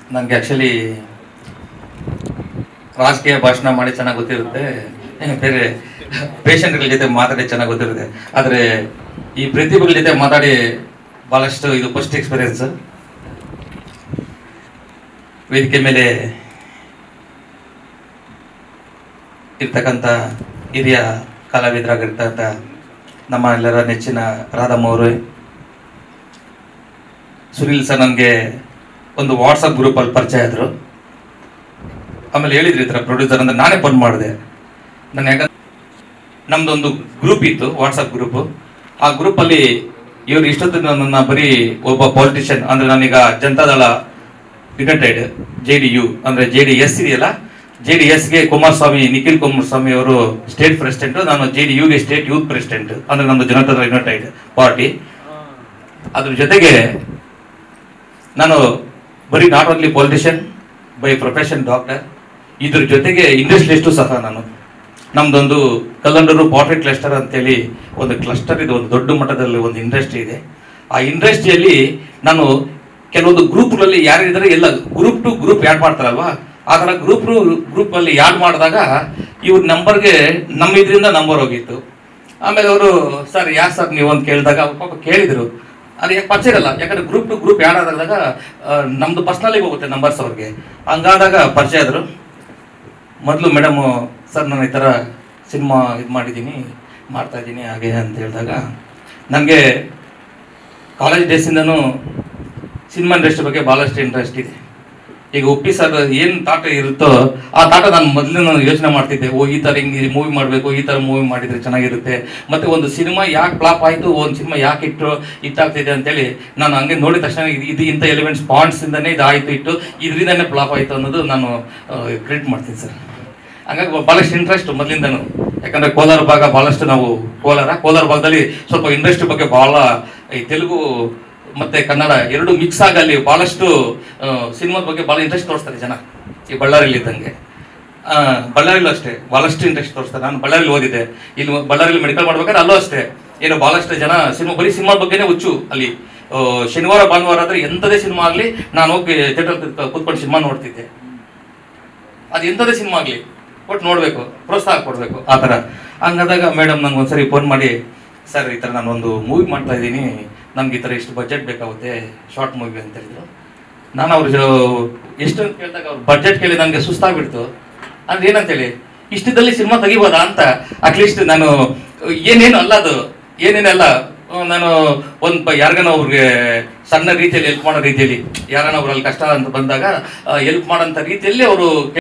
ನನಗೆ ಆ್ಯಕ್ಚುಲಿ ರಾಜಕೀಯ ಭಾಷಣ ಮಾಡಿ ಚೆನ್ನಾಗಿ ಗೊತ್ತಿರುತ್ತೆ ಬೇರೆ ಪೇಷಂಟ್ಗಳ ಜೊತೆ ಮಾತಾಡಿ ಚೆನ್ನಾಗಿ ಗೊತ್ತಿರುತ್ತೆ ಆದರೆ ಈ ಪ್ರತಿಭೆಗಳ ಜೊತೆ ಮಾತಾಡಿ ಭಾಳಷ್ಟು ಇದು ಫಸ್ಟ್ ಎಕ್ಸ್ಪೀರಿಯನ್ಸ್ ವೇದಿಕೆ ಮೇಲೆ ಇರ್ತಕ್ಕಂಥ ಹಿರಿಯ ಕಲಾವಿದರಾಗಿರ್ತಕ್ಕಂಥ ನಮ್ಮ ಎಲ್ಲರ ನೆಚ್ಚಿನ ರಾಧಮ್ಮ ಅವರು ಸುನಿಲ್ ಸರ್ ನನಗೆ ಒಂದು ವಾಟ್ಸಪ್ ಗ್ರೂಪಲ್ಲಿ ಪರಿಚಯ ಆದರು ಆಮೇಲೆ ಹೇಳಿದ್ರಿ ಈ ಥರ ಪ್ರೊಡ್ಯೂಸರ್ ಅಂದ್ರೆ ನಾನೇ ಫೋನ್ ಮಾಡಿದೆ ನಾನು ಯಾಕಂದ್ರೆ ನಮ್ದೊಂದು ಗ್ರೂಪ್ ಇತ್ತು ವಾಟ್ಸಪ್ ಗ್ರೂಪ್ ಆ ಗ್ರೂಪಲ್ಲಿ ಇವರು ಇಷ್ಟೊತ್ತು ನನ್ನ ಬರೀ ಒಬ್ಬ ಪೊಲಿಟಿಷಿಯನ್ ಅಂದ್ರೆ ನಾನೀಗ Janata Dal United J D you ಅಂದ್ರೆ ಜೆ ಡಿ ಎಸ್ ಇದೆಯಲ್ಲ ಜೆ ಡಿ ಎಸ್ಗೆ ಕುಮಾರಸ್ವಾಮಿ ನಿಖಿಲ್ ಕುಮಾರಸ್ವಾಮಿ ಅವರು ಸ್ಟೇಟ್ ಪ್ರೆಸಿಡೆಂಟ್ ನಾನು ಜೆ ಡಿ ಯುಗೆ ಸ್ಟೇಟ್ ಯೂತ್ ಪ್ರೆಸಿಡೆಂಟ್ ಅಂದ್ರೆ ನಮ್ದು ಜನತಾದಳ ಯುನೈಟೆಡ್ ಪಾರ್ಟಿ ಅದ್ರ ಜೊತೆಗೆ ನಾನು ಬರೀ not only politician by profession doctor ಇದ್ರ ಜೊತೆಗೆ ಇಂಡಸ್ಟ್ರಿಯಲಿಸ್ಟು ಸಹ ನಾನು ನಮ್ದೊಂದು ಕಲ್ಲಂಡೂರು ಪಾಟ್ರಿ ಕ್ಲಸ್ಟರ್ ಅಂತೇಳಿ ಒಂದು ಕ್ಲಸ್ಟರ್ ಇದೆ ಒಂದು ದೊಡ್ಡ ಮಟ್ಟದಲ್ಲಿ ಒಂದು ಇಂಡಸ್ಟ್ರಿ ಇದೆ ಆ ಇಂಡಸ್ಟ್ರಿಯಲ್ಲಿ ನಾನು ಕೆಲವೊಂದು ಗ್ರೂಪ್ಗಳಲ್ಲಿ ಯಾರಿದ್ದಾರೆ ಎಲ್ಲ ಗ್ರೂಪ್ ಟು ಗ್ರೂಪ್ ಆ್ಯಡ್ ಮಾಡ್ತಾರಲ್ವಾ ಆ ಥರ ಗ್ರೂಪ್ ಟು ಗ್ರೂಪ್ ಅಲ್ಲಿ ಆ್ಯಡ್ ಮಾಡಿದಾಗ ಇವ್ರ ನಂಬರ್ಗೆ ನಮ್ಮ ಇದರಿಂದ ನಂಬರ್ ಹೋಗಿತ್ತು ಆಮೇಲೆ ಅವರು ಸರ್ ಯಾರು ಸರ್ ನೀವು ಅಂತ ಕೇಳಿದಾಗ ಅವ್ರು ಪಾಪ ಕೇಳಿದ್ರು ಅದು ಯಾಕೆ ಪರಿಚಯ ಇರಲ್ಲ ಯಾಕಂದ್ರೆ ಗ್ರೂಪ್ ಟು ಗ್ರೂಪ್ ಆ್ಯಡ್ ಆದಾಗ ಆ, ನಮ್ದು ಪರ್ಸ್ನಲಿಗೆ ಹೋಗುತ್ತೆ ನಂಬರ್ಸ್ ಅವ್ರಿಗೆ ಹಂಗಾದಾಗ ಪರಿಚಯ ಆದರು ಮೊದಲು ಮೇಡಮು ಸರ್ ನಾನು ಈ ಥರ ಸಿನಿಮಾ ಇದು ಮಾಡಿದ್ದೀನಿ ಮಾಡ್ತಾ ಇದ್ದೀನಿ ಹಾಗೆ ಅಂತ ಹೇಳಿದಾಗ ನನಗೆ ಕಾಲೇಜ್ ಡೇಸಿಂದನೂ ಸಿನಿಮಾ ಇಂಡಸ್ಟ್ರಿ ಬಗ್ಗೆ ಭಾಳಷ್ಟು ಇಂಟ್ರೆಸ್ಟ್ ಇದೆ ಈಗ ಉಪ್ಪಿ ಸರ್ ಏನು ತಾಟ ಇರುತ್ತೋ ಆ ತಾಟ ನಾನು ಮೊದಲು ನಾನು ಯೋಚನೆ ಮಾಡ್ತಿದ್ದೆ ಓ ಈ ಥರ ಹಿಂಗೆ ಮೂವಿ ಮಾಡಬೇಕು ಈ ಥರ ಮೂವಿ ಮಾಡಿದರೆ ಚೆನ್ನಾಗಿರುತ್ತೆ ಮತ್ತೆ ಒಂದು ಸಿನಿಮಾ ಯಾಕೆ ಫ್ಲಾಪ್ ಆಯಿತು ಒಂದು ಸಿನಿಮಾ ಯಾಕೆ ಇಟ್ಟು ಇಟ್ಟಾಗ್ತಿದೆ ಅಂತೇಳಿ ನಾನು ಹಂಗೆ ನೋಡಿದ ತಕ್ಷಣ ಇದು ಇದು ಇಂಥ ಎಲಿಮೆಂಟ್ಸ್ ಪಾಯಿಂಟ್ಸಿಂದನೇ ಇದು ಆಯಿತು ಇಟ್ಟು ಇದರಿಂದನೇ ಫ್ಲಾಪ್ ಆಯಿತು ಅನ್ನೋದು ನಾನು ಕ್ರಿಯೇಟ್ ಮಾಡ್ತೀನಿ ಸರ್ ಹಂಗಾಗಿ ಭಾಳಷ್ಟು ಇಂಟ್ರೆಸ್ಟ್ ಮೊದಲಿಂದನು ಯಾಕಂದ್ರೆ ಕೋಲಾರ ಭಾಗ ಭಾಳಷ್ಟು ನಾವು ಕೋಲಾರ ಕೋಲಾರ ಭಾಗದಲ್ಲಿ ಸ್ವಲ್ಪ ಇಂಡಸ್ಟ್ರಿ ಬಗ್ಗೆ ಭಾಳ ಈ ತೆಲುಗು ಮತ್ತೆ ಕನ್ನಡ ಎರಡು ಮಿಕ್ಸ್ ಆಗಿ ಅಲ್ಲಿ ಭಾಳಷ್ಟು ಸಿನಿಮಾದ ಬಗ್ಗೆ ಭಾಳ ಇಂಟ್ರೆಸ್ಟ್ ತೋರಿಸ್ತಾರೆ ಜನ ಈ ಬಳ್ಳಾರಿಯಲ್ಲಿ ಇದ್ದಂಗೆ ಆ, ಬಳ್ಳಾರಿಲೂ ಅಷ್ಟೇ ಭಾಳಷ್ಟು ಇಂಟ್ರೆಸ್ಟ್ ತೋರಿಸ್ತಾರೆ ನಾನು ಬಳ್ಳಾರಿಲಿ ಓದಿದ್ದೆ ಇಲ್ಲಿ ಬಳ್ಳಾರಿಲಿ ಮೆಡಿಕಲ್ ಮಾಡ್ಬೇಕಾದ್ರೆ ಅಲ್ಲೂ ಅಷ್ಟೇ ಏನು ಭಾಳಷ್ಟು ಜನ ಸಿನಿಮಾ ಬರೀ ಸಿನಿಮಾ ಬಗ್ಗೆನೇ ಹುಚ್ಚು ಅಲ್ಲಿ ಆ, ಶನಿವಾರ ಭಾನುವಾರ ಆದರೆ ಎಂಥದೇ ಸಿನಿಮಾ ಆಗಲಿ ನಾನು ಹೋಗಿ ಥಿಯೇಟರ್ ಕೂತ್ಕೊಂಡು ಸಿನಿಮಾ ನೋಡ್ತಿದ್ದೆ ಅದು ಎಂಥದೇ ಸಿನಿಮಾ ಆಗಲಿ ಕೊಟ್ಟು ನೋಡಬೇಕು ಪ್ರೋತ್ಸಾಹ ಕೊಡಬೇಕು ಆ ಥರ ಹಂಗಾದಾಗ ಮೇಡಮ್ ನಂಗೆ ಒಂದ್ಸರಿ ಫೋನ್ ಮಾಡಿ ಸರ್ ಈ ಥರ ನಾನು ಒಂದು ಮೂವಿ ಮಾಡ್ತಾ ಇದ್ದೀನಿ ನಮ್ಗೆ ಈ ಥರ ಇಷ್ಟು ಬಜೆಟ್ ಬೇಕಾಗುತ್ತೆ ಶಾರ್ಟ್ ಮೂವಿ ಅಂತ ಹೇಳಿದ್ರು ನಾನು ಅವ್ರು ಎಷ್ಟು ಅಂತ ಕೇಳಿದಾಗ ಅವ್ರು ಬಜೆಟ್ ಕೇಳಿ ನನಗೆ ಸುಸ್ತಾಗ್ಬಿಡ್ತು ಅಂದ್ರೆ ಏನಂತೇಳಿ ಇಷ್ಟದಲ್ಲಿ ಸಿನಿಮಾ ತೆಗಿಬೋದಾ ಅಂತ ಅಟ್ಲೀಸ್ಟ್ ನಾನು ಏನೇನು ಅಲ್ಲ ಅದು ಏನೇನಲ್ಲ ಅಹ್ ನಾನು ಒಂದು ಯಾರಿಗಾನ ಅವ್ರಿಗೆ ಸಣ್ಣ ರೀತಿಯಲ್ಲಿ ಹೆಲ್ಪ್ ಮಾಡೋ ರೀತಿಯಲ್ಲಿ ಯಾರನ್ನ ಅವ್ರಲ್ಲಿ ಕಷ್ಟ ಅಂತ ಬಂದಾಗ ಹೆಲ್ಪ್ ಮಾಡೋಂಥ ರೀತಿಯಲ್ಲಿ ಅವರು